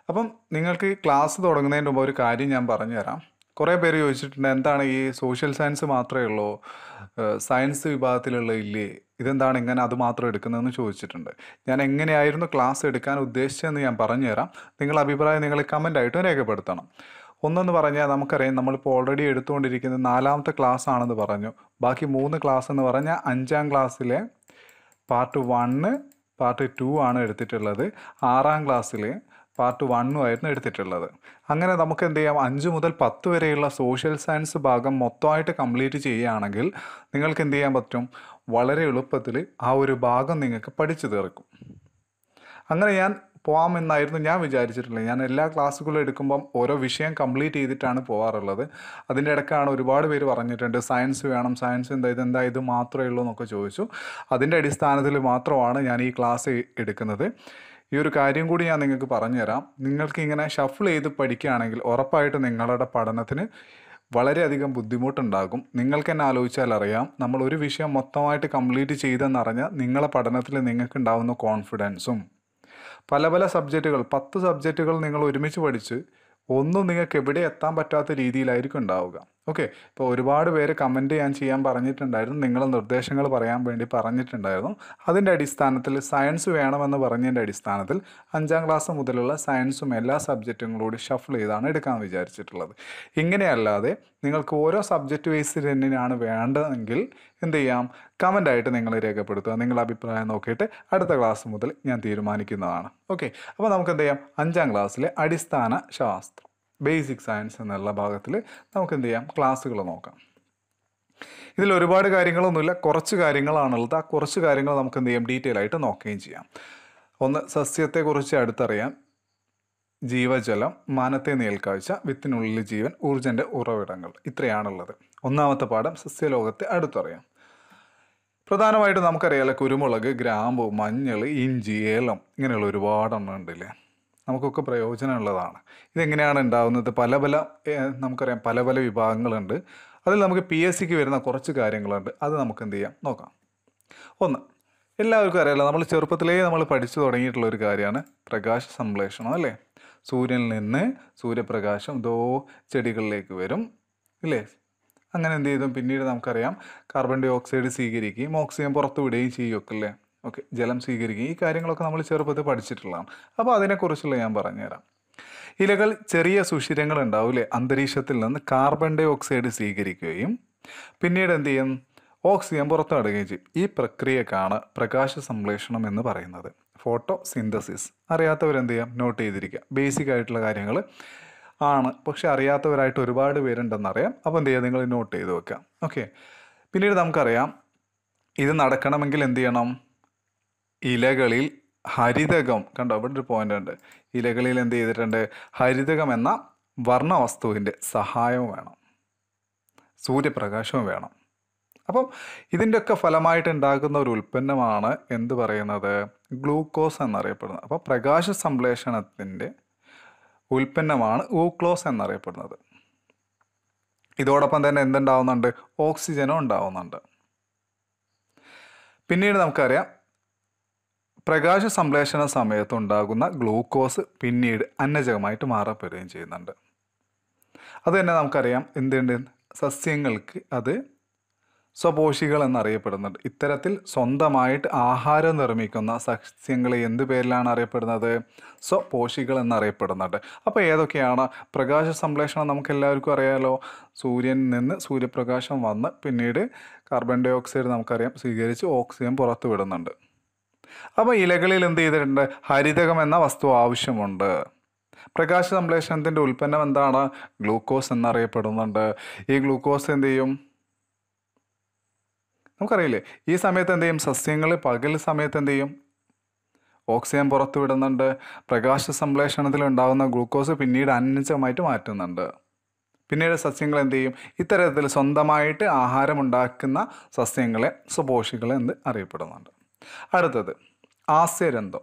അപ്പം നിങ്ങൾക്ക് ഈ ക്ലാസ് തുടങ്ങുന്നതിന് മുമ്പ് ഒരു കാര്യം ഞാൻ പറഞ്ഞുതരാം കുറേ പേര് ചോദിച്ചിട്ടുണ്ട് എന്താണ് ഈ സോഷ്യൽ സയൻസ് മാത്രമേ ഉള്ളൂ ഏഹ് സയൻസ് വിഭാഗത്തിലുള്ള ഇല്ലേ ഇതെന്താണ് ഇങ്ങനെ അത് മാത്രം എടുക്കുന്നതെന്ന് ചോദിച്ചിട്ടുണ്ട് ഞാൻ എങ്ങനെയായിരുന്നു ക്ലാസ് എടുക്കാൻ ഉദ്ദേശിച്ചതെന്ന് ഞാൻ പറഞ്ഞുതരാം നിങ്ങളുടെ അഭിപ്രായം നിങ്ങൾ കമൻ്റ് ആയിട്ടും രേഖപ്പെടുത്തണം ഒന്നെന്ന് പറഞ്ഞാൽ നമുക്കറിയാം നമ്മളിപ്പോൾ ഓൾറെഡി എടുത്തുകൊണ്ടിരിക്കുന്നത് നാലാമത്തെ ക്ലാസ് ആണെന്ന് പറഞ്ഞു ബാക്കി മൂന്ന് ക്ലാസ് എന്ന് പറഞ്ഞാൽ അഞ്ചാം ക്ലാസ്സിലെ പാർട്ട് വണ്ണ് പാർട്ട് ടു ആണ് എടുത്തിട്ടുള്ളത് ആറാം ക്ലാസ്സിൽ പാർട്ട് വണ്ണും ആയിരുന്നു എടുത്തിട്ടുള്ളത് അങ്ങനെ നമുക്ക് എന്ത് ചെയ്യാം അഞ്ച് മുതൽ പത്ത് വരെയുള്ള സോഷ്യൽ സയൻസ് ഭാഗം മൊത്തമായിട്ട് കംപ്ലീറ്റ് ചെയ്യുകയാണെങ്കിൽ നിങ്ങൾക്ക് എന്ത് ചെയ്യാൻ പറ്റും വളരെ എളുപ്പത്തിൽ ആ ഒരു ഭാഗം നിങ്ങൾക്ക് പഠിച്ചു തീർക്കും അങ്ങനെ ഞാൻ പോകാമെന്നായിരുന്നു ഞാൻ വിചാരിച്ചിട്ടുള്ളത് ഞാൻ എല്ലാ ക്ലാസ്സുകളും എടുക്കുമ്പം ഓരോ വിഷയം കംപ്ലീറ്റ് ചെയ്തിട്ടാണ് പോകാറുള്ളത് അതിൻ്റെ ഇടയ്ക്കാണ് ഒരുപാട് പേര് പറഞ്ഞിട്ടുണ്ട് സയൻസ് വേണം സയൻസ് എന്താ ഇതെന്താ ഇത് മാത്രമേ ഉള്ളൂ എന്നൊക്കെ ചോദിച്ചു അതിൻ്റെ അടിസ്ഥാനത്തിൽ മാത്രമാണ് ഞാൻ ഈ ക്ലാസ് എടുക്കുന്നത് ഈ ഒരു കാര്യം കൂടി ഞാൻ നിങ്ങൾക്ക് പറഞ്ഞുതരാം നിങ്ങൾക്ക് ഇങ്ങനെ ഷഫിൾ ചെയ്ത് പഠിക്കുകയാണെങ്കിൽ ഉറപ്പായിട്ട് നിങ്ങളുടെ പഠനത്തിന് വളരെയധികം ബുദ്ധിമുട്ടുണ്ടാകും നിങ്ങൾക്ക് തന്നെ ആലോചിച്ചാൽ അറിയാം നമ്മൾ ഒരു വിഷയം മൊത്തമായിട്ട് കംപ്ലീറ്റ് ചെയ്തെന്നറിഞ്ഞാൽ നിങ്ങളെ പഠനത്തിൽ നിങ്ങൾക്ക് ഉണ്ടാകുന്ന കോൺഫിഡൻസും പല പല സബ്ജക്റ്റുകൾ പത്ത് സബ്ജക്റ്റുകൾ നിങ്ങൾ ഒരുമിച്ച് പഠിച്ച് ഒന്നും നിങ്ങൾക്ക് എവിടെ എത്താൻ പറ്റാത്ത രീതിയിലായിരിക്കും ഉണ്ടാവുക ഓക്കെ ഇപ്പോൾ ഒരുപാട് പേര് കമൻറ്റ് ഞാൻ ചെയ്യാൻ പറഞ്ഞിട്ടുണ്ടായിരുന്നു നിങ്ങൾ നിർദ്ദേശങ്ങൾ പറയാൻ വേണ്ടി പറഞ്ഞിട്ടുണ്ടായിരുന്നു അതിൻ്റെ അടിസ്ഥാനത്തിൽ സയൻസ് വേണമെന്ന് പറഞ്ഞതിൻ്റെ അടിസ്ഥാനത്തിൽ അഞ്ചാം ക്ലാസ് മുതലുള്ള സയൻസും എല്ലാ സബ്ജക്റ്റും കൂടി ഷഫിൾ ചെയ്താണ് എടുക്കാൻ വിചാരിച്ചിട്ടുള്ളത് ഇങ്ങനെയല്ലാതെ നിങ്ങൾക്ക് ഓരോ സബ്ജക്റ്റ് ബേസിൽ തന്നെയാണ് വേണ്ടതെങ്കിൽ എന്ത് ചെയ്യാം കമൻ്റായിട്ട് നിങ്ങൾ രേഖപ്പെടുത്തുക നിങ്ങളുടെ അഭിപ്രായം നോക്കിയിട്ട് അടുത്ത ക്ലാസ് മുതൽ ഞാൻ തീരുമാനിക്കുന്നതാണ് ഓക്കെ അപ്പോൾ നമുക്ക് എന്ത് ചെയ്യാം അഞ്ചാം ക്ലാസ്സിലെ അടിസ്ഥാന ശാസ്ത്രം ബേസിക് സയൻസ് എന്നുള്ള ഭാഗത്തിൽ നമുക്ക് എന്ത് ചെയ്യാം ക്ലാസ്സുകൾ നോക്കാം ഇതിൽ ഒരുപാട് കാര്യങ്ങളൊന്നുമില്ല കുറച്ച് കാര്യങ്ങളാണുള്ളത് ആ കുറച്ച് കാര്യങ്ങൾ നമുക്ക് എന്ത് ചെയ്യാം ഡീറ്റെയിൽ ആയിട്ട് നോക്കുകയും ചെയ്യാം ഒന്ന് സസ്യത്തെക്കുറിച്ച് അടുത്തറിയാം ജീവജലം മാനത്തെ നേൽക്കാഴ്ച വിത്തിനുള്ളിൽ ജീവൻ ഊർജൻ്റെ ഉറവിടങ്ങൾ ഇത്രയാണുള്ളത് ഒന്നാമത്തെ പാഠം സസ്യലോകത്തെ അടുത്തറിയാം പ്രധാനമായിട്ടും നമുക്കറിയാലോ കുരുമുളക് ഗ്രാമ്പു മഞ്ഞൾ ഇഞ്ചി ഏലം ഇങ്ങനെയുള്ള ഒരുപാട് എണ്ണം ഉണ്ടല്ലേ നമുക്കൊക്കെ പ്രയോജനമുള്ളതാണ് ഇതെങ്ങനെയാണ് ഉണ്ടാകുന്നത് പല പല ഏഹ്, നമുക്കറിയാം പല പല വിഭാഗങ്ങളുണ്ട് അതിൽ നമുക്ക് പി എസ് സിക്ക് വരുന്ന കുറച്ച് കാര്യങ്ങളുണ്ട് അത് നമുക്ക് എന്ത് ചെയ്യാം നോക്കാം ഒന്ന് എല്ലാവർക്കും അറിയാലോ നമ്മൾ ചെറുപ്പത്തിലേ നമ്മൾ പഠിച്ചു തുടങ്ങിയിട്ടുള്ള ഒരു കാര്യമാണ് പ്രകാശ സംശ്ലേഷണം അല്ലേ സൂര്യനിൽ നിന്ന് സൂര്യപ്രകാശം ദോ ചെടികളിലേക്ക് വരും ഇല്ലേ അങ്ങനെ എന്ത് ചെയ്തു പിന്നീട് നമുക്കറിയാം കാർബൺ ഡൈ ഓക്സൈഡ് സ്വീകരിക്കുകയും ഓക്സിജൻ പുറത്തു വിടുകയും ചെയ്യുമൊക്കെ അല്ലേ ഓക്കെ ജലം സ്വീകരിക്കുകയും ഈ കാര്യങ്ങളൊക്കെ നമ്മൾ ചെറുപ്പത്തിൽ പഠിച്ചിട്ടുള്ളതാണ് അപ്പോൾ അതിനെക്കുറിച്ചുള്ള ഞാൻ പറഞ്ഞുതരാം ഇലകൾ ചെറിയ സുഷിരങ്ങൾ ഉണ്ടാവില്ലേ അന്തരീക്ഷത്തിൽ നിന്ന് കാർബൺ ഡൈ ഓക്സൈഡ് സ്വീകരിക്കുകയും പിന്നീട് എന്ത് ചെയ്യും ഓക്സിജൻ പുറത്തുവിടുകയും ചെയ്യും ഈ പ്രക്രിയക്കാണ് പ്രകാശ സംശ്ലേഷണം എന്ന് പറയുന്നത് ഫോട്ടോ സിന്തസിസ് അറിയാത്തവരെന്ത് ചെയ്യാം നോട്ട് ചെയ്തിരിക്കുക ബേസിക് ആയിട്ടുള്ള കാര്യങ്ങൾ ആണ് പക്ഷെ അറിയാത്തവരായിട്ട് ഒരുപാട് പേരുണ്ടെന്നറിയാം അപ്പോൾ എന്ത് ചെയ്യുക നിങ്ങൾ നോട്ട് ചെയ്ത് വെക്കാം ഓക്കെ പിന്നീട് നമുക്കറിയാം ഇത് നടക്കണമെങ്കിൽ എന്ത് ചെയ്യണം ഇലകളിൽ ഹരിതകം കണ്ടോ ഇവിടെ ഒരു പോയിന്റ് ഉണ്ട് ഇലകളിൽ എന്ത് ചെയ്തിട്ടുണ്ട് ഹരിതകം എന്ന വർണ്ണവസ്തുവിൻ്റെ സഹായവും വേണം സൂര്യപ്രകാശവും വേണം അപ്പം ഇതിൻ്റെയൊക്കെ ഫലമായിട്ട് ഉണ്ടാകുന്ന ഒരു ഉൽപ്പന്നമാണ് എന്ത് പറയുന്നത് ഗ്ലൂക്കോസ് എന്നറിയപ്പെടുന്നത് അപ്പോൾ പ്രകാശ സംശ്ലേഷണത്തിൻ്റെ ഉൽപ്പന്നമാണ് ഊക്ലോസ് എന്നറിയപ്പെടുന്നത് ഇതോടൊപ്പം തന്നെ എന്തുണ്ടാവുന്നുണ്ട് ഓക്സിജനും ഉണ്ടാവുന്നുണ്ട് പിന്നീട് നമുക്കറിയാം പ്രകാശ സംശ്ലേഷണ സമയത്ത് ഉണ്ടാകുന്ന ഗ്ലൂക്കോസ് പിന്നീട് അന്നജകമായിട്ട് മാറപ്പെടുകയും ചെയ്യുന്നുണ്ട് അത് തന്നെ നമുക്കറിയാം എന്തുണ്ട് സസ്യങ്ങൾക്ക് അത് സ്വപോഷികൾ എന്നറിയപ്പെടുന്നുണ്ട് ഇത്തരത്തിൽ സ്വന്തമായിട്ട് ആഹാരം നിർമ്മിക്കുന്ന സസ്യങ്ങളെ എന്ത് പേരിലാണ് അറിയപ്പെടുന്നത് സ്വപോഷികൾ എന്നറിയപ്പെടുന്നുണ്ട് അപ്പോൾ ഏതൊക്കെയാണ് പ്രകാശ സംശ്ലേഷണം നമുക്ക് എല്ലാവർക്കും അറിയാലോ സൂര്യനിൽ നിന്ന് സൂര്യപ്രകാശം വന്ന് പിന്നീട് കാർബൺ ഡൈ ഓക്സൈഡ് നമുക്കറിയാം സ്വീകരിച്ച് ഓക്സിജൻ പുറത്തു വിടുന്നുണ്ട് അപ്പോൾ ഇലകളിൽ എന്ത് ചെയ്തിട്ടുണ്ട് ഹരിതകം എന്ന വസ്തു ആവശ്യമുണ്ട് പ്രകാശ സംശ്ലേഷണത്തിൻ്റെ ഉൽപ്പന്നം എന്താണ് ഗ്ലൂക്കോസ് എന്നറിയപ്പെടുന്നുണ്ട് ഈ ഗ്ലൂക്കോസ് എന്ത് ചെയ്യും നമുക്കറിയില്ലേ ഈ സമയത്ത് എന്ത് ചെയ്യും സസ്യങ്ങൾ പകൽ സമയത്ത് എന്ത് ചെയ്യും ഓക്സിജൻ പുറത്തു വിടുന്നുണ്ട് പ്രകാശ സംശ്ലേഷണത്തിൽ ഉണ്ടാകുന്ന ഗ്ലൂക്കോസ് പിന്നീട് അന്നജമായിട്ട് മാറ്റുന്നുണ്ട് പിന്നീട് സസ്യങ്ങൾ എന്ത് ചെയ്യും ഇത്തരത്തിൽ സ്വന്തമായിട്ട് ആഹാരം ഉണ്ടാക്കുന്ന സസ്യങ്ങളെ സ്വപോഷികൾ എന്ന് അറിയപ്പെടുന്നുണ്ട് അടുത്തത് ആസ്യരന്ധം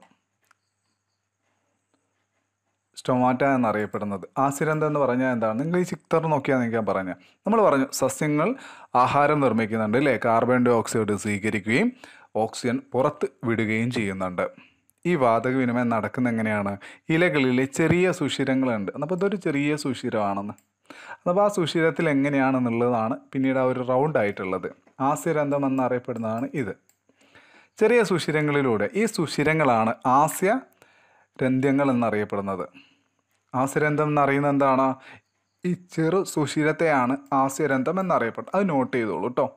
സ്റ്റൊമാറ്റ എന്നറിയപ്പെടുന്നത് ആസിരന്ധം എന്ന് പറഞ്ഞാൽ എന്താണ് നിങ്ങൾ ഈ ചിക്തർ നോക്കിയാൽ നിങ്ങൾക്ക് ഞാൻ പറഞ്ഞ നമ്മൾ പറഞ്ഞു സസ്യങ്ങൾ ആഹാരം നിർമ്മിക്കുന്നുണ്ട് അല്ലേ കാർബൺ ഡൈ ഓക്സൈഡ് സ്വീകരിക്കുകയും ഓക്സിജൻ പുറത്ത് വിടുകയും ചെയ്യുന്നുണ്ട് ഈ വാതക വിനിമയം നടക്കുന്ന എങ്ങനെയാണ് ഇലകളിൽ ചെറിയ സുഷിരങ്ങളുണ്ട് അപ്പോൾ ഇതൊരു ചെറിയ സുഷിരമാണെന്ന് അപ്പോൾ ആ സുഷിരത്തിൽ എങ്ങനെയാണെന്നുള്ളതാണ് പിന്നീട് ആ ഒരു റൗണ്ട് ആയിട്ടുള്ളത് ആസ്യരന്ധം എന്നറിയപ്പെടുന്നതാണ് ഇത് ചെറിയ സുഷിരങ്ങളിലൂടെ ഈ സുഷിരങ്ങളാണ് ആസ്യ രന്ധ്യങ്ങൾ എന്നറിയപ്പെടുന്നത് ആസ്യരന്ധം എന്നറിയുന്നത് എന്താണ് ഈ ചെറു സുഷിരത്തെയാണ് ആസ്യരന്ധം എന്നറിയപ്പെടുന്നത് അത് നോട്ട് ചെയ്തോളൂ കേട്ടോ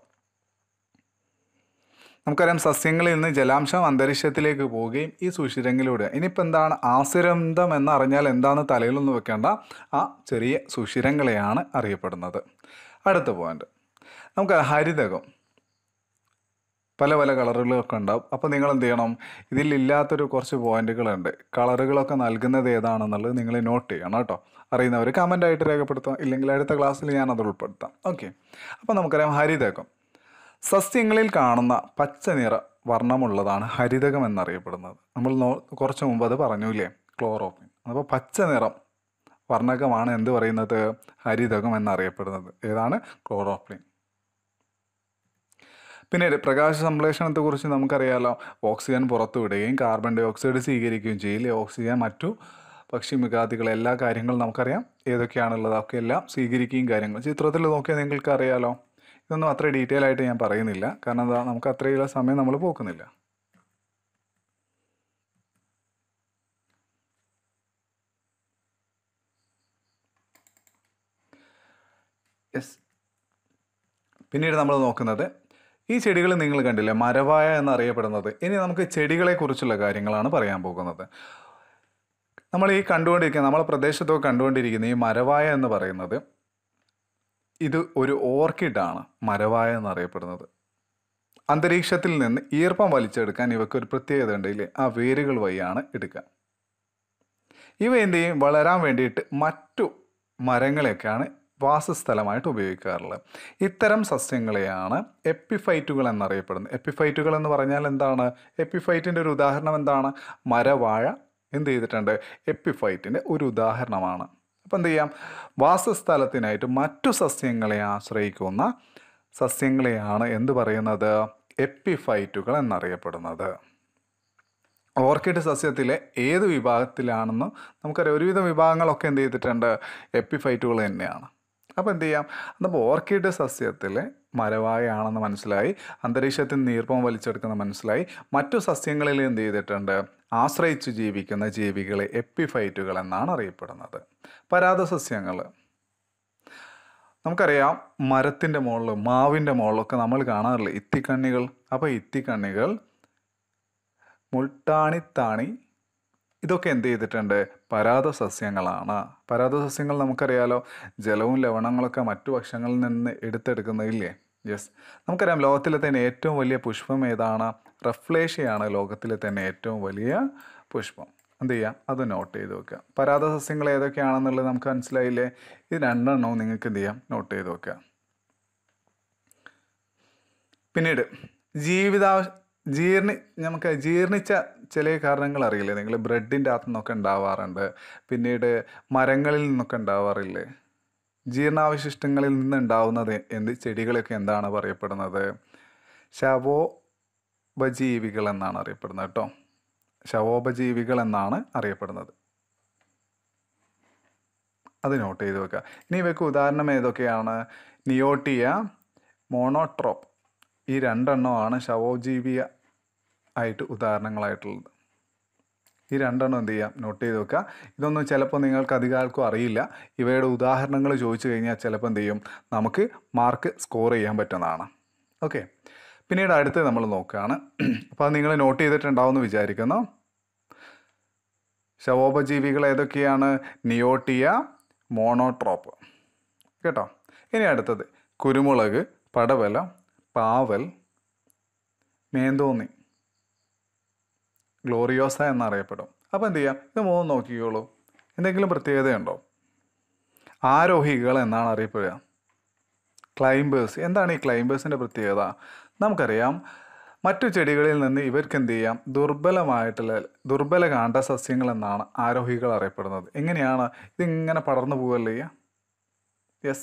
നമുക്കറിയാം സസ്യങ്ങളിൽ നിന്ന് ജലാംശം അന്തരീക്ഷത്തിലേക്ക് പോവുകയും ഈ സുഷിരങ്ങളിലൂടെ ഇനിയിപ്പോൾ എന്താണ് ആസുരന്ധം എന്നറിഞ്ഞാൽ എന്താണെന്ന് തലയിലൊന്നും വെക്കേണ്ട ആ ചെറിയ സുഷിരങ്ങളെയാണ് അറിയപ്പെടുന്നത് അടുത്ത പോയിന്റ് നമുക്ക് ഹരിതകം പല പല കളറുകളൊക്കെ ഉണ്ടാവും അപ്പോൾ നിങ്ങൾ എന്ത് ചെയ്യണം ഇതിലില്ലാത്തൊരു കുറച്ച് പോയിന്റുകളുണ്ട് കളറുകളൊക്കെ നൽകുന്നത് ഏതാണെന്നുള്ളത് നിങ്ങൾ നോട്ട് ചെയ്യണം കേട്ടോ അറിയുന്നവർ കമൻ്റ് ആയിട്ട് രേഖപ്പെടുത്താം ഇല്ലെങ്കിൽ അടുത്ത ക്ലാസ്സിൽ ഞാനത് ഉൾപ്പെടുത്താം ഓക്കെ അപ്പോൾ നമുക്കറിയാം ഹരിതകം സസ്യങ്ങളിൽ കാണുന്ന പച്ച നിറ വർണ്ണമുള്ളതാണ് ഹരിതകം എന്നറിയപ്പെടുന്നത് നമ്മൾ നോ കുറച്ച് മുമ്പ് അത് പറഞ്ഞില്ലേ ക്ലോറോപ്പിൻ അപ്പോൾ പച്ച നിറം വർണ്ണകമാണ് എന്ത് പറയുന്നത് ഹരിതകം എന്നറിയപ്പെടുന്നത് ഏതാണ് ക്ലോറോപ്ലിൻ പിന്നീട് പ്രകാശ സംശ്ലേഷണത്തെക്കുറിച്ച് നമുക്കറിയാലോ ഓക്സിജൻ പുറത്തുവിടുകയും കാർബൺ ഡൈ ഓക്സൈഡ് സ്വീകരിക്കുകയും ചെയ്യില്ലേ ഓക്സിജൻ മറ്റു പക്ഷിമൃഗാദികൾ എല്ലാ കാര്യങ്ങളും നമുക്കറിയാം ഏതൊക്കെയാണുള്ളത് അതൊക്കെ എല്ലാം സ്വീകരിക്കുകയും കാര്യങ്ങൾ ചിത്രത്തിൽ നോക്കിയാൽ നിങ്ങൾക്ക് അറിയാലോ ഇതൊന്നും അത്ര ഡീറ്റെയിൽ ആയിട്ട് ഞാൻ പറയുന്നില്ല കാരണം എന്താ നമുക്ക് അത്രയുള്ള സമയം നമ്മൾ പോക്കുന്നില്ല യെസ് പിന്നീട് നമ്മൾ നോക്കുന്നത് ഈ ചെടികൾ നിങ്ങൾ കണ്ടില്ലേ മരവായ എന്നറിയപ്പെടുന്നത് ഇനി നമുക്ക് ചെടികളെ കുറിച്ചുള്ള കാര്യങ്ങളാണ് പറയാൻ പോകുന്നത് നമ്മൾ ഈ കണ്ടുകൊണ്ടിരിക്കുന്ന നമ്മളെ പ്രദേശത്തൊക്കെ കണ്ടുകൊണ്ടിരിക്കുന്ന ഈ മരവായ എന്ന് പറയുന്നത് ഇത് ഒരു ഓർക്കിഡാണ് മരവായ എന്നറിയപ്പെടുന്നത് അന്തരീക്ഷത്തിൽ നിന്ന് ഈർപ്പം വലിച്ചെടുക്കാൻ ഇവയ്ക്ക് ഒരു പ്രത്യേകത ഉണ്ട് ഇല്ലേ ആ വേരുകൾ വഴിയാണ് എടുക്കുക ഇവ എന്ത് ചെയ്യും വളരാൻ വേണ്ടിയിട്ട് മറ്റു മരങ്ങളെയൊക്കെയാണ് വാസസ്ഥലമായിട്ട് ഉപയോഗിക്കാറുള്ളത് ഇത്തരം സസ്യങ്ങളെയാണ് എപ്പിഫൈറ്റുകൾ എന്നറിയപ്പെടുന്നത് എപ്പിഫൈറ്റുകൾ എന്ന് പറഞ്ഞാൽ എന്താണ് എപ്പിഫൈറ്റിൻ്റെ ഒരു ഉദാഹരണം എന്താണ് മരവാഴ എന്ത് ചെയ്തിട്ടുണ്ട് എപ്പിഫൈറ്റിൻ്റെ ഒരു ഉദാഹരണമാണ് അപ്പം എന്ത് ചെയ്യാം വാസസ്ഥലത്തിനായിട്ട് മറ്റു സസ്യങ്ങളെ ആശ്രയിക്കുന്ന സസ്യങ്ങളെയാണ് എന്ത് പറയുന്നത് എപ്പിഫൈറ്റുകൾ എന്നറിയപ്പെടുന്നത് ഓർക്കിഡ് സസ്യത്തിലെ ഏത് വിഭാഗത്തിലാണെന്ന് നമുക്കറിയാം ഒരുവിധം വിഭാഗങ്ങളൊക്കെ എന്ത് ചെയ്തിട്ടുണ്ട് എപ്പിഫൈറ്റുകൾ തന്നെയാണ് അപ്പോൾ എന്ത് ചെയ്യാം അപ്പോൾ ഓർക്കിഡ് സസ്യത്തിലെ മരവായാണെന്ന് മനസ്സിലായി അന്തരീക്ഷത്തിൽ നിന്ന് ഈർപ്പം വലിച്ചെടുക്കുന്ന മനസ്സിലായി മറ്റു സസ്യങ്ങളിൽ എന്ത് ചെയ്തിട്ടുണ്ട് ആശ്രയിച്ച് ജീവിക്കുന്ന ജീവികളെ എപ്പിഫൈറ്റുകൾ എന്നാണ് അറിയപ്പെടുന്നത് പരാത സസ്യങ്ങൾ നമുക്കറിയാം മരത്തിൻ്റെ മുകളിൽ മാവിൻ്റെ മുകളിലൊക്കെ നമ്മൾ കാണാറില്ല ഇത്തിക്കണ്ണികൾ അപ്പോൾ ഇത്തിക്കണ്ണികൾ മുൾട്ടാണിത്താണി ഇതൊക്കെ എന്ത് ചെയ്തിട്ടുണ്ട് പരാത സസ്യങ്ങളാണ് പരാത സസ്യങ്ങൾ നമുക്കറിയാലോ ജലവും ലവണങ്ങളൊക്കെ മറ്റു ഭക്ഷങ്ങളിൽ നിന്ന് എടുത്തെടുക്കുന്നില്ലേ യെസ് നമുക്കറിയാം ലോകത്തിലെ തന്നെ ഏറ്റവും വലിയ പുഷ്പം ഏതാണ് റഫ്ലേഷ്യയാണ് ലോകത്തിലെ തന്നെ ഏറ്റവും വലിയ പുഷ്പം എന്ത് ചെയ്യാം അത് നോട്ട് ചെയ്ത് വെക്കുക പരാത സസ്യങ്ങൾ ഏതൊക്കെയാണെന്നുള്ളത് നമുക്ക് മനസ്സിലായില്ലേ ഇത് രണ്ടെണ്ണവും നിങ്ങൾക്ക് എന്ത് ചെയ്യാം നോട്ട് ചെയ്ത് വെക്കുക പിന്നീട് ജീവിതാ ജീർണി നമുക്ക് ജീർണിച്ച ചില കാരണങ്ങൾ അറിയില്ലേ നിങ്ങൾ ബ്രെഡിൻ്റെ അകത്തു നിന്നൊക്കെ ഉണ്ടാവാറുണ്ട് പിന്നീട് മരങ്ങളിൽ നിന്നൊക്കെ ഉണ്ടാവാറില്ലേ ജീർണാവശിഷ്ടങ്ങളിൽ നിന്ന് ഉണ്ടാവുന്നത് എന്ത് ചെടികളൊക്കെ എന്താണ് പറയപ്പെടുന്നത് ശവോപജീവികൾ എന്നാണ് അറിയപ്പെടുന്നത് കേട്ടോ ശവോപജീവികൾ എന്നാണ് അറിയപ്പെടുന്നത് അത് നോട്ട് ചെയ്ത് വെക്കുക ഇനി ഇവയ്ക്ക് ഉദാഹരണം ഏതൊക്കെയാണ് നിയോട്ടിയ മോണോട്രോപ്പ് ഈ രണ്ടെണ്ണമാണ് ശവോജീവിയ ആയിട്ട് ഉദാഹരണങ്ങളായിട്ടുള്ളത് ഈ രണ്ടെണ്ണം എന്ത് ചെയ്യാം നോട്ട് ചെയ്ത് വെക്കുക ഇതൊന്നും ചിലപ്പോൾ നിങ്ങൾക്ക് അധികം ആൾക്കും അറിയില്ല ഇവയുടെ ഉദാഹരണങ്ങൾ ചോദിച്ചു കഴിഞ്ഞാൽ ചിലപ്പോൾ എന്ത് ചെയ്യും നമുക്ക് മാർക്ക് സ്കോർ ചെയ്യാൻ പറ്റുന്നതാണ് ഓക്കെ പിന്നീട് അടുത്ത് നമ്മൾ നോക്കുകയാണ് അപ്പോൾ അത് നിങ്ങൾ നോട്ട് ചെയ്തിട്ടുണ്ടാവുമെന്ന് വിചാരിക്കുന്നു ശവോപജീവികൾ ഏതൊക്കെയാണ് നിയോട്ടിയ മോണോട്രോപ്പ് കേട്ടോ ഇനി അടുത്തത് കുരുമുളക് പടവല പാവൽ മേന്തോന്നി ഗ്ലോറിയോസ എന്നറിയപ്പെടും അപ്പോൾ എന്ത് ചെയ്യാം ഇത് മൂന്ന് നോക്കിക്കോളൂ എന്തെങ്കിലും പ്രത്യേകതയുണ്ടോ ആരോഹികൾ എന്നാണ് അറിയപ്പെടുക ക്ലൈംബേഴ്സ് എന്താണ് ഈ ക്ലൈംബേഴ്സിൻ്റെ പ്രത്യേകത നമുക്കറിയാം മറ്റു ചെടികളിൽ നിന്ന് ഇവർക്ക് എന്ത് ചെയ്യാം ദുർബലമായിട്ടുള്ള ദുർബല കാണ്ട സസ്യങ്ങൾ എന്നാണ് ആരോഹികൾ അറിയപ്പെടുന്നത് എങ്ങനെയാണ് ഇതിങ്ങനെ പടർന്നു പോവല്ലേ യെസ്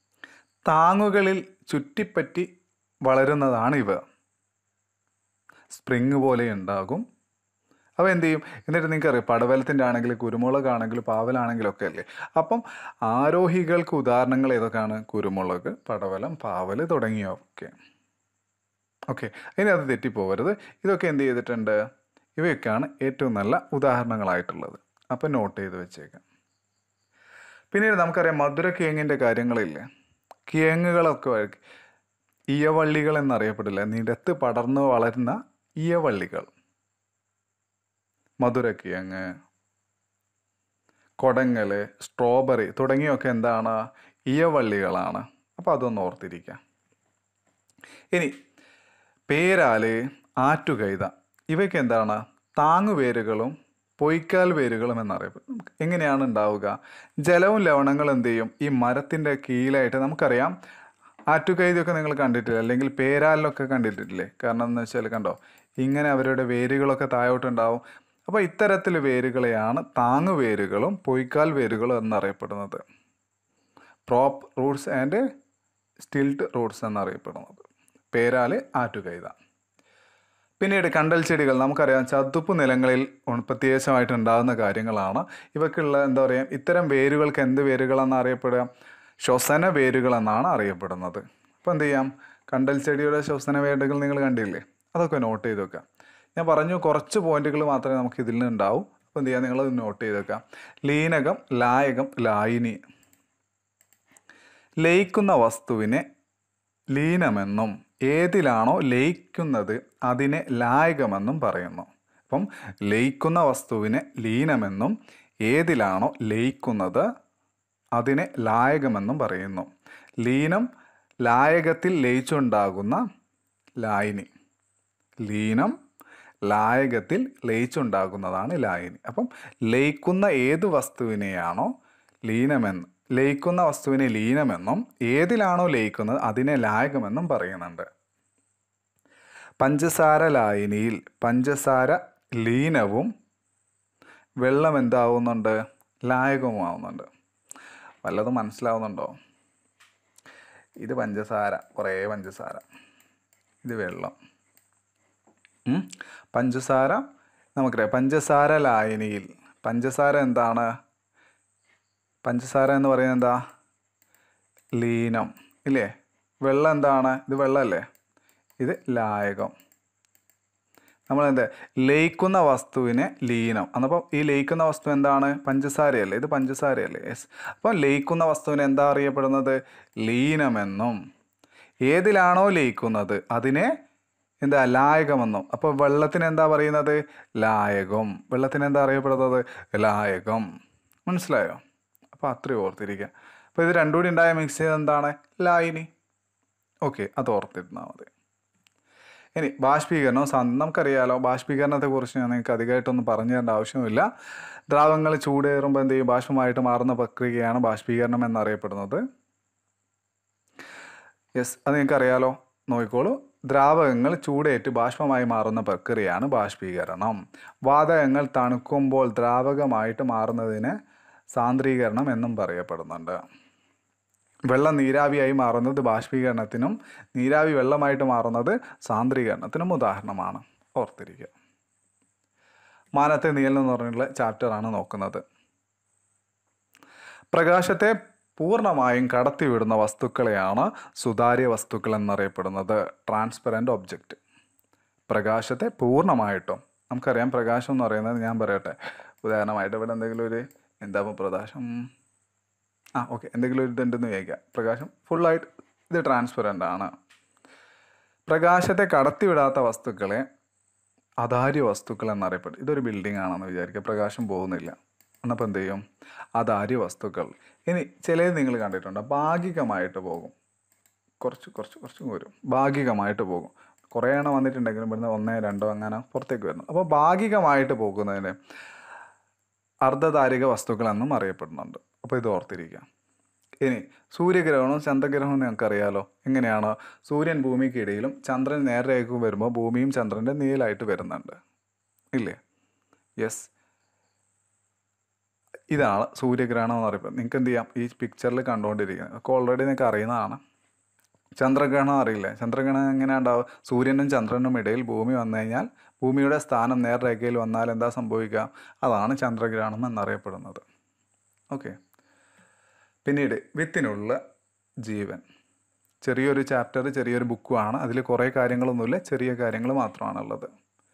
താങ്ങുകളിൽ ചുറ്റിപ്പറ്റി വളരുന്നതാണ് ഇവ സ്പ്രിങ് പോലെ ഉണ്ടാകും അപ്പോൾ എന്ത് ചെയ്യും എന്നിട്ട് നിങ്ങൾക്ക് അറിയാം പടവലത്തിൻ്റെ ആണെങ്കിൽ കുരുമുളക് ആണെങ്കിലും പാവലാണെങ്കിലും ഒക്കെ അല്ലേ അപ്പം ആരോഹികൾക്ക് ഉദാഹരണങ്ങൾ ഏതൊക്കെയാണ് കുരുമുളക് പടവലം പാവൽ തുടങ്ങിയവയൊക്കെ ഓക്കെ ഇനി അത് തെറ്റിപ്പോകരുത് ഇതൊക്കെ എന്ത് ചെയ്തിട്ടുണ്ട് ഇവയൊക്കെയാണ് ഏറ്റവും നല്ല ഉദാഹരണങ്ങളായിട്ടുള്ളത് അപ്പം നോട്ട് ചെയ്ത് വെച്ചേക്കാം പിന്നീട് നമുക്കറിയാം മധുര കിഴങ്ങിൻ്റെ കാര്യങ്ങളില്ലേ കിഴങ്ങുകളൊക്കെ വഴി- ഇയവള്ളികൾ എന്നറിയപ്പെടില്ല നിരത്ത് പടർന്നു വളരുന്ന ഇയവള്ളികൾ മധുരക്കിഴങ്ങ് കൊടങ്ങൽ സ്ട്രോബെറി തുടങ്ങിയൊക്കെ എന്താണ് ഇയവള്ളികളാണ് അപ്പോൾ അതൊന്ന് ഓർത്തിരിക്കാം ഇനി പേരാല് ആറ്റുകൈത ഇവയ്ക്ക് എന്താണ് താങ്ങുവേരുകളും പൊയ്ക്കാൽ വേരുകളും എന്നറിയപ്പെടും എങ്ങനെയാണ് ഉണ്ടാവുക ജലവും ലവണങ്ങളും എന്ത് ചെയ്യും ഈ മരത്തിൻ്റെ കീഴിലായിട്ട് നമുക്കറിയാം ആറ്റുകൈതൊക്കെ നിങ്ങൾ കണ്ടിട്ടില്ല അല്ലെങ്കിൽ പേരാലിലൊക്കെ കണ്ടിട്ടില്ലേ കാരണം എന്ന് വെച്ചാൽ കണ്ടോ ഇങ്ങനെ അവരുടെ വേരുകളൊക്കെ താഴോട്ടുണ്ടാവും അപ്പോൾ ഇത്തരത്തിൽ വേരുകളെയാണ് താങ്ങുവേരുകളും പൊയ്ക്കാൽ വേരുകളും എന്നറിയപ്പെടുന്നത് prop roots and stilt roots എന്നറിയപ്പെടുന്നത് പേരാല് ആറ്റുകൈത പിന്നീട് കണ്ടൽ ചെടികൾ നമുക്കറിയാം ചതുപ്പ് നിലങ്ങളിൽ ഉൺ- പ്രത്യേകമായിട്ട് ഉണ്ടാകുന്ന കാര്യങ്ങളാണ് ഇവക്കുള്ള എന്താ പറയുക ഇത്തരം വേരുകൾക്ക് എന്ത് വേരുകളെന്ന് അറിയപ്പെടുക ശ്വസന വേരുകൾ എന്നാണ് അറിയപ്പെടുന്നത് അപ്പോൾ എന്ത് ചെയ്യാം കണ്ടൽ ചെടിയുടെ ശ്വസന വേരുകൾ നിങ്ങൾ കണ്ടില്ലേ അതൊക്കെ നോട്ട് ചെയ്ത് വെക്കാം ഞാൻ പറഞ്ഞു കുറച്ച് പോയിന്റുകൾ മാത്രമേ നമുക്ക് ഇതിൽ നിന്ന് ഉണ്ടാവൂ അപ്പോൾ എന്ത് ചെയ്യാം നിങ്ങളത് നോട്ട് ചെയ്ത് വെക്കാം ലീനകം ലായകം ലായിനി ലയിക്കുന്ന വസ്തുവിനെ ലീനമെന്നും ഏതിലാണോ ലയിക്കുന്നത് അതിനെ ലായകമെന്നും പറയുന്നു അപ്പം ലയിക്കുന്ന വസ്തുവിനെ ലീനമെന്നും ഏതിലാണോ ലയിക്കുന്നത് അതിനെ ലായകമെന്നും പറയുന്നു ലീനം ലായകത്തിൽ ലയിച്ചുണ്ടാകുന്ന ലായനി ലീനം ലായകത്തിൽ ലയിച്ചുണ്ടാകുന്നതാണ് ലായനി അപ്പം ലയിക്കുന്ന ഏത് വസ്തുവിനെയാണോ ലീനമെന്ന് ലയിക്കുന്ന വസ്തുവിനെ ലീനമെന്നും ഏതിലാണോ ലയിക്കുന്നത് അതിനെ ലായകമെന്നും പറയുന്നുണ്ട് പഞ്ചസാര ലായനിയിൽ പഞ്ചസാര ലീനവും വെള്ളം എന്താവുന്നുണ്ട് ലായകവുമാവുന്നുണ്ട് വല്ലതും മനസ്സിലാവുന്നുണ്ടോ ഇത് പഞ്ചസാര കുറേ പഞ്ചസാര ഇത് വെള്ളം ഉം. പഞ്ചസാര നമുക്കറിയാം പഞ്ചസാര ലായനിയിൽ പഞ്ചസാര എന്താണ് പഞ്ചസാര എന്ന് പറയുന്നത് എന്താ ലീനം ഇല്ലേ വെള്ളം എന്താണ് ഇത് വെള്ളമല്ലേ ഇത് ലായകം നമ്മൾ എന്താ ലയിക്കുന്ന വസ്തുവിനെ ലീനം എന്നപ്പോൾ ഈ ലയിക്കുന്ന വസ്തു എന്താണ് പഞ്ചസാരയല്ലേ ഇത് പഞ്ചസാരയല്ലേ യെസ് അപ്പം ലയിക്കുന്ന വസ്തുവിനെ എന്താ അറിയപ്പെടുന്നത് ലീനമെന്നും ഏതിലാണോ ലയിക്കുന്നത് അതിനെ എന്താ ലായകമെന്നും അപ്പോൾ വെള്ളത്തിന് എന്താ പറയുന്നത് ലായകം വെള്ളത്തിന് എന്താ അറിയപ്പെടുന്നത് ലായകം മനസ്സിലായോ അപ്പോൾ അത്രയും ഓർത്തിരിക്കുക അപ്പോൾ ഇത് രണ്ടും കൂടി ഉണ്ടായ മിക്സ് ചെയ്ത് എന്താണ് ലായിനി ഓക്കെ അത് ഓർത്തിരുന്നാൽ മതി ഇനി ബാഷ്പീകരണം സാ- നമുക്കറിയാലോ ബാഷ്പീകരണത്തെക്കുറിച്ച് ഞാൻ നിങ്ങൾക്ക് അധികമായിട്ടൊന്നും പറഞ്ഞു തരേണ്ട ആവശ്യമില്ല ദ്രാവകങ്ങൾ ചൂടേറുമ്പോൾ എന്ത് ചെയ്യും ബാഷ്പമായിട്ട് മാറുന്ന പ്രക്രിയയാണ് ബാഷ്പീകരണം എന്നറിയപ്പെടുന്നത് യെസ് അത് നിങ്ങൾക്ക് അറിയാലോ നോക്കിക്കോളൂ ദ്രാവകങ്ങൾ ചൂടേറ്റ് ബാഷ്പമായി മാറുന്ന പ്രക്രിയയാണ് ബാഷ്പീകരണം വാതകങ്ങൾ തണുക്കുമ്പോൾ ദ്രാവകമായിട്ട് മാറുന്നതിന് സാന്ദ്രീകരണം എന്നും പറയപ്പെടുന്നുണ്ട് വെള്ളം നീരാവിയായി മാറുന്നത് ബാഷ്പീകരണത്തിനും നീരാവി വെള്ളമായിട്ട് മാറുന്നത് സാന്ദ്രീകരണത്തിനും ഉദാഹരണമാണ് ഓർത്തിരിക്കുക മാനത്തെ നീൽ എന്ന് പറഞ്ഞിട്ടുള്ള ചാപ്റ്ററാണ് നോക്കുന്നത് പ്രകാശത്തെ പൂർണ്ണമായും കടത്തിവിടുന്ന വസ്തുക്കളെയാണ് സുതാര്യ വസ്തുക്കൾ എന്നറിയപ്പെടുന്നത് ട്രാൻസ്പെറൻറ്റ് ഒബ്ജക്റ്റ് പ്രകാശത്തെ പൂർണ്ണമായിട്ടും നമുക്കറിയാം പ്രകാശം എന്ന് പറയുന്നത് ഞാൻ പറയട്ടെ ഉദാഹരണമായിട്ട് ഇവിടെ എന്തെങ്കിലും ഒരു എന്താ ഇപ്പൊ പ്രകാശം ആ ഓക്കെ എന്തെങ്കിലും ഒരു ഇതുണ്ടെന്ന് വിചാരിക്കുക പ്രകാശം ഫുള്ളായിട്ട് ഇത് ട്രാൻസ്പെറൻ്റ് ആണ് പ്രകാശത്തെ കടത്തിവിടാത്ത വസ്തുക്കളെ അതാര്യ വസ്തുക്കൾ എന്നറിയപ്പെടും ഇതൊരു ബിൽഡിംഗ് ആണെന്ന് വിചാരിക്കുക പ്രകാശം പോകുന്നില്ല എന്നപ്പോൾ എന്ത് ചെയ്യും അതാര്യ വസ്തുക്കൾ ഇനി ചിലത് നിങ്ങൾ കണ്ടിട്ടുണ്ട് ഭാഗികമായിട്ട് പോകും കുറച്ച് കുറച്ച് കുറച്ചും വരും ഭാഗികമായിട്ട് പോകും കുറേ എണ്ണം വന്നിട്ടുണ്ടെങ്കിലും ഇവിടുന്ന് ഒന്നോ രണ്ടോ അങ്ങനെ പുറത്തേക്ക് വരുന്നു അപ്പോൾ ഭാഗികമായിട്ട് പോകുന്നതിന് അർദ്ധധാരിക വസ്തുക്കളെന്നും അറിയപ്പെടുന്നുണ്ട് അപ്പോൾ ഇത് ഓർത്തിരിക്കുക ഇനി സൂര്യഗ്രഹണവും ചന്ദ്രഗ്രഹണവും നിങ്ങൾക്കറിയാലോ എങ്ങനെയാണ് സൂര്യൻ ഭൂമിക്കിടയിലും ചന്ദ്രൻ നേരേക്കും വരുമ്പോൾ ഭൂമിയും ചന്ദ്രൻ്റെ നീലായിട്ട് വരുന്നുണ്ട് ഇല്ലേ യെസ് ഇതാണ് സൂര്യഗ്രഹണം എന്ന് പറയുന്നത് നിങ്ങൾക്ക് എന്ത് ചെയ്യാം ഈ പിക്ചറിൽ കണ്ടുകൊണ്ടിരിക്കുന്നത് ഒക്കെ ഓൾറെഡി നിങ്ങൾക്ക് അറിയുന്നതാണ് ചന്ദ്രഗ്രഹണം അറിയില്ലേ ചന്ദ്രഗ്രഹണം എങ്ങനെ ഉണ്ടാവും സൂര്യനും ചന്ദ്രനും ഇടയിൽ ഭൂമി വന്നു കഴിഞ്ഞാൽ ഭൂമിയുടെ സ്ഥാനം നേർരേഖയിൽ വന്നാൽ എന്താ സംഭവിക്കുക അതാണ് ചന്ദ്രഗ്രഹണം എന്നറിയപ്പെടുന്നത് ഓക്കെ പിന്നീട് വിത്തിനുള്ള ജീവൻ ചെറിയൊരു ചാപ്റ്റർ ചെറിയൊരു ബുക്കുമാണ് അതിൽ കുറേ കാര്യങ്ങളൊന്നുമില്ല ചെറിയ കാര്യങ്ങൾ മാത്രമാണുള്ളത്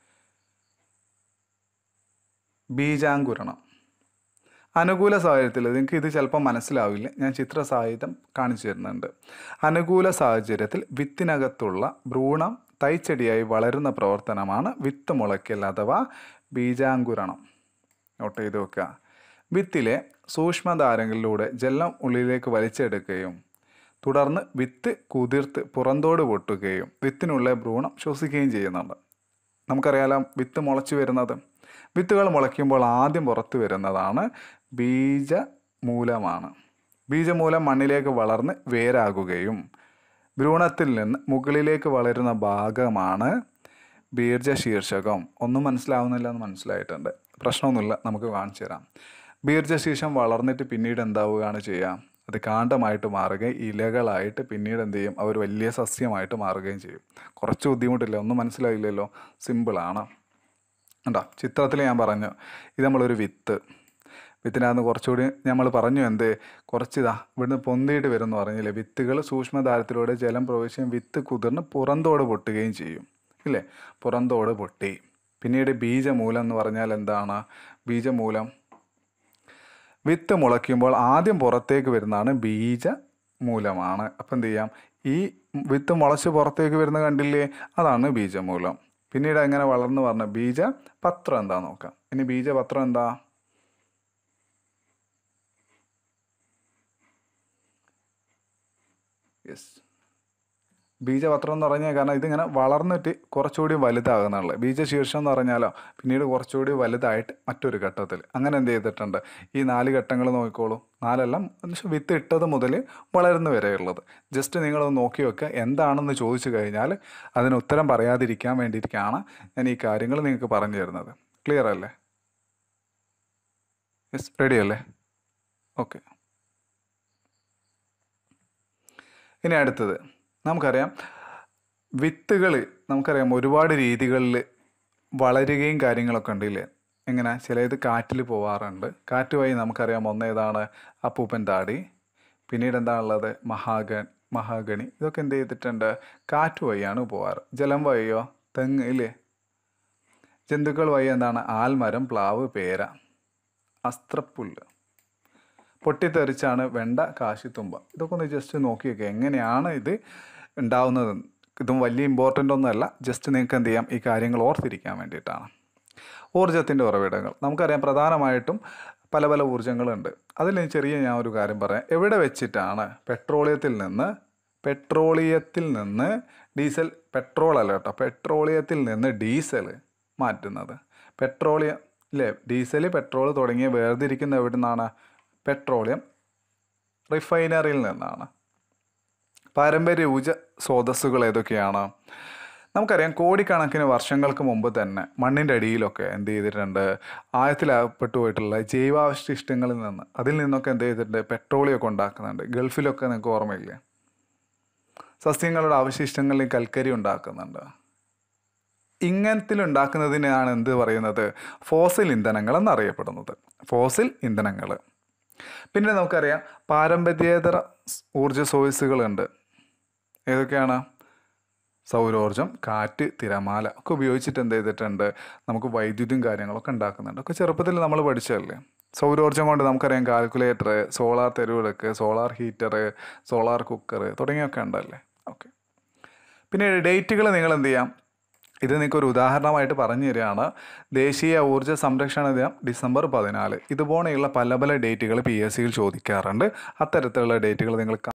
ബീജാങ്കുരണം അനുകൂല സാഹചര്യത്തിൽ നിങ്ങൾക്ക് ഇത് ചിലപ്പോൾ മനസ്സിലാവില്ല ഞാൻ ചിത്ര സാഹിത്യം കാണിച്ചു തരുന്നുണ്ട് അനുകൂല സാഹചര്യത്തിൽ വിത്തിനകത്തുള്ള ഭ്രൂണം തൈച്ചെടിയായി വളരുന്ന പ്രവർത്തനമാണ് വിത്ത് മുളയ്ക്കൽ അഥവാ ബീജാങ്കുരണം നോട്ട് ചെയ്ത് വെക്കുക വിത്തിലെ സൂക്ഷ്മധാരങ്ങളിലൂടെ ജലം ഉള്ളിലേക്ക് വലിച്ചെടുക്കുകയും തുടർന്ന് വിത്ത് കുതിർത്ത് പുറന്തോട് പൊട്ടുകയും വിത്തിനുള്ള ഭ്രൂണം ശ്വസിക്കുകയും ചെയ്യുന്നുണ്ട് നമുക്കറിയാലോ വിത്ത് മുളച്ചു വരുന്നത് വിത്തുകൾ മുളയ്ക്കുമ്പോൾ ആദ്യം പുറത്തു വരുന്നതാണ് ബീജമൂലമാണ് ബീജമൂലം മണ്ണിലേക്ക് വളർന്ന് വേരാകുകയും ഭ്രൂണത്തിൽ നിന്ന് മുകളിലേക്ക് വളരുന്ന ഭാഗമാണ് ബീർജശീർഷകം ഒന്നും മനസ്സിലാവുന്നില്ല എന്ന് മനസ്സിലായിട്ടുണ്ട് പ്രശ്നമൊന്നുമില്ല നമുക്ക് കാണിച്ചു തരാം ബീർജശീർഷം വളർന്നിട്ട് പിന്നീട് എന്താവുകയാണ് ചെയ്യുക അത് കാണ്ഡമായിട്ട് മാറുകയും ഇലകളായിട്ട് പിന്നീട് എന്ത് ചെയ്യും അവർ വലിയ സസ്യമായിട്ട് മാറുകയും ചെയ്യും കുറച്ച് ബുദ്ധിമുട്ടില്ല ഒന്നും മനസ്സിലായില്ലല്ലോ സിമ്പിളാണ് ഉണ്ടോ ചിത്രത്തിൽ ഞാൻ പറഞ്ഞു ഇത് നമ്മളൊരു വിത്ത് വിത്തിനകത്ത് കുറച്ചുകൂടി നമ്മൾ പറഞ്ഞു എന്ത് കുറച്ചിതാ ഇവിടുന്ന് പൊന്തിയിട്ട് വരും എന്ന് പറഞ്ഞില്ലേ വിത്തുകൾ സൂക്ഷ്മധാരത്തിലൂടെ ജലം പ്രവേശിക്കുകയും വിത്ത് കുതിർന്ന് പുറന്തോട് പൊട്ടുകയും ചെയ്യും ഇല്ലേ പുറന്തോട് പൊട്ടി പിന്നീട് ബീജമൂലം എന്ന് പറഞ്ഞാൽ എന്താണ് ബീജമൂലം വിത്ത് മുളയ്ക്കുമ്പോൾ ആദ്യം പുറത്തേക്ക് വരുന്നതാണ് ബീജമൂലമാണ് അപ്പം എന്ത് ചെയ്യാം ഈ വിത്ത് മുളച്ച് പുറത്തേക്ക് വരുന്ന കണ്ടില്ലേ അതാണ് ബീജമൂലം പിന്നീട് എങ്ങനെ വളർന്നു പറഞ്ഞ ബീജ പത്രം എന്താ നോക്കാം ഇനി ബീജപത്രം എന്താ യെസ് ബീജപത്രം എന്ന് പറഞ്ഞാൽ കാരണം ഇതിങ്ങനെ വളർന്നിട്ട് കുറച്ചുകൂടി വലുതാകുന്നുള്ളത് ബീജശീർഷം എന്ന് പറഞ്ഞാലോ പിന്നീട് കുറച്ചുകൂടി വലുതായിട്ട് മറ്റൊരു ഘട്ടത്തിൽ അങ്ങനെ എന്ത് ചെയ്തിട്ടുണ്ട് ഈ നാല് ഘട്ടങ്ങൾ നോക്കിക്കോളൂ നാലെല്ലാം എന്നുവെച്ചാൽ വിത്ത് ഇട്ടത് മുതൽ വളരുന്ന വരെയുള്ളത് ജസ്റ്റ് നിങ്ങളൊന്ന് നോക്കി വെക്കുക എന്താണെന്ന് ചോദിച്ചു കഴിഞ്ഞാൽ അതിന് ഉത്തരം പറയാതിരിക്കാൻ വേണ്ടിയിട്ടാണ് ഞാൻ ഈ കാര്യങ്ങൾ നിങ്ങൾക്ക് പറഞ്ഞു തരുന്നത് ക്ലിയർ അല്ലേ യെസ് റെഡി അല്ലേ ഓക്കെ ഇനി അടുത്തത് നമുക്കറിയാം വിത്തുകൾ നമുക്കറിയാം ഒരുപാട് രീതികളിൽ വളരുകയും കാര്യങ്ങളൊക്കെ ഉണ്ടല്ലേ എങ്ങനെ ചിലത് കാറ്റിൽ പോവാറുണ്ട് കാറ്റ് വഴി നമുക്കറിയാം ഒന്നേതാണ് അപ്പൂപ്പൻ താടി പിന്നീട് എന്താണുള്ളത് മഹാഗൺ മഹാഗണി ഇതൊക്കെ എന്ത് ചെയ്തിട്ടുണ്ട് കാറ്റ് വഴിയാണ് പോവാറ് ജലം വഴിയോ തെങ്ങ് ഇല്ലേ ജന്തുക്കൾ വഴി എന്താണ് ആൽമരം പ്ലാവ് പേര അസ്ത്രപ്പുല്ല് പൊട്ടിത്തെറിച്ചാണ് വെണ്ട കാശിത്തുമ്പ ഇതൊക്കെ ഒന്ന് ജസ്റ്റ് നോക്കി നോക്കുക എങ്ങനെയാണ് ഇത് ഉണ്ടാവുന്നത് ഇതും വലിയ ഇമ്പോർട്ടൻ്റ് ഒന്നുമല്ല ജസ്റ്റ് നിങ്ങൾക്ക് എന്ത് ചെയ്യാം ഈ കാര്യങ്ങൾ ഓർത്തിരിക്കാൻ വേണ്ടിയിട്ടാണ് ഊർജത്തിൻ്റെ ഉറവിടങ്ങൾ നമുക്കറിയാം പ്രധാനമായിട്ടും പല പല ഊർജ്ജങ്ങളുണ്ട് അതിൽ ഞാൻ ചെറിയ ഞാൻ ഒരു കാര്യം പറയാം എവിടെ വെച്ചിട്ടാണ് പെട്രോളിയത്തിൽ നിന്ന് പെട്രോളിയത്തിൽ നിന്ന് ഡീസൽ പെട്രോൾ അല്ല കേട്ടോ പെട്രോളിയത്തിൽ നിന്ന് ഡീസൽ മാറ്റുന്നത് പെട്രോളിയം ഇല്ലേ ഡീസൽ പെട്രോൾ തുടങ്ങിയ വേർതിരിക്കുന്ന എവിടെ നിന്നാണ് പെട്രോളിയം റിഫൈനറിയിൽ നിന്നാണ് പാരമ്പര്യ ഊർജ സ്രോതസ്സുകൾ ഏതൊക്കെയാണ് നമുക്കറിയാം കോടിക്കണക്കിന് വർഷങ്ങൾക്ക് മുമ്പ് തന്നെ മണ്ണിൻ്റെ അടിയിലൊക്കെ എന്ത് ചെയ്തിട്ടുണ്ട് ആഴത്തിലകപ്പെട്ടു പോയിട്ടുള്ള ജൈവാവശിഷ്ടങ്ങളിൽ നിന്ന് അതിൽ നിന്നൊക്കെ എന്ത് ചെയ്തിട്ടുണ്ട് പെട്രോളിയം ഒക്കെ ഉണ്ടാക്കുന്നുണ്ട് ഗൾഫിലൊക്കെ നിങ്ങൾക്ക് ഓർമ്മയില്ലേ സസ്യങ്ങളുടെ അവശിഷ്ടങ്ങളിൽ കൽക്കരി ഉണ്ടാക്കുന്നുണ്ട് ഇങ്ങനത്തിൽ ഉണ്ടാക്കുന്നതിനാണ് എന്ത് പറയുന്നത് ഫോസിൽ ഇന്ധനങ്ങൾ എന്നറിയപ്പെടുന്നത് ഫോസിൽ ഇന്ധനങ്ങൾ പിന്നെ നമുക്കറിയാം പാരമ്പര്യേതര ഊർജ സ്രോതസ്സുകളുണ്ട് ഏതൊക്കെയാണ് സൗരോർജം കാറ്റ് തിരമാല ഒക്കെ ഉപയോഗിച്ചിട്ട് എന്ത് ചെയ്തിട്ടുണ്ട് നമുക്ക് വൈദ്യുതിയും കാര്യങ്ങളൊക്കെ ഉണ്ടാക്കുന്നുണ്ട് ഒക്കെ ചെറുപ്പത്തിൽ നമ്മൾ പഠിച്ചതല്ലേ സൗരോർജം കൊണ്ട് നമുക്കറിയാം കാൽക്കുലേറ്റർ സോളാർ തെരുവിളക്ക് സോളാർ ഹീറ്റർ സോളാർ കുക്കർ തുടങ്ങിയൊക്കെ ഉണ്ടല്ലേ ഓക്കെ പിന്നെ ഡേറ്റുകൾ നിങ്ങൾ എന്ത് ചെയ്യാം ഇത് നിങ്ങൾക്ക് ഒരു ഉദാഹരണമായിട്ട് പറഞ്ഞു തരികയാണ് ദേശീയ ഊർജ്ജ സംരക്ഷണ ദിനം ഡിസംബർ പതിനാല് ഇതുപോലെയുള്ള പല പല ഡേറ്റുകൾ പി എസ് സിയിൽ ചോദിക്കാറുണ്ട് അത്തരത്തിലുള്ള ഡേറ്റുകൾ നിങ്ങൾ